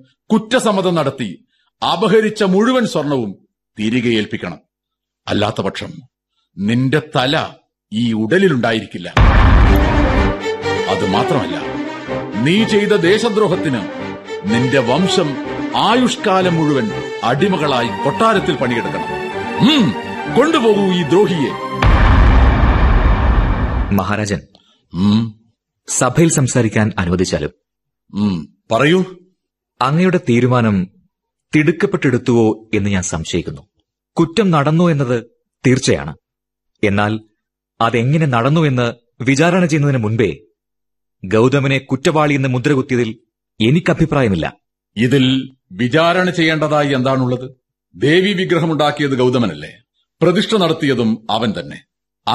കുറ്റസമ്മതം നടത്തി അപഹരിച്ച മുഴുവൻ സ്വർണവും തിരികെ ഏൽപ്പിക്കണം അല്ലാത്ത പക്ഷം നിന്റെ തല ഈ ഉടലിലുണ്ടായിരിക്കില്ല അത് മാത്രമല്ല നീ ചെയ്ത ദേശദ്രോഹത്തിന് നിന്റെ വംശം ആയുഷ്കാലം മുഴുവൻ അടിമകളായി കൊട്ടാരത്തിൽ പണിയെടുക്കണം ഉം, കൊണ്ടുപോകൂ ഈ ദ്രോഹിയെ മഹാരാജൻ ഉം, സഭയിൽ സംസാരിക്കാൻ അനുവദിച്ചാലും ഉം, പറയൂ അങ്ങയുടെ തീരുമാനം തിടുക്കപ്പെട്ടെടുത്തുവോ എന്ന് ഞാൻ സംശയിക്കുന്നു കുറ്റം നടന്നു എന്നത് തീർച്ചയാണ് എന്നാൽ അതെങ്ങനെ നടന്നു എന്ന് വിചാരണ ചെയ്യുന്നതിന് മുൻപേ ഗൗതമനെ കുറ്റവാളി എന്ന് മുദ്രകുത്തിയതിൽ എനിക്ക് അഭിപ്രായമില്ല ഇതിൽ വിചാരണ ചെയ്യേണ്ടതായി എന്താണുള്ളത് ദേവി വിഗ്രഹമുണ്ടാക്കിയത് ഗൗതമനല്ലേ പ്രതിഷ്ഠ നടത്തിയതും അവൻ തന്നെ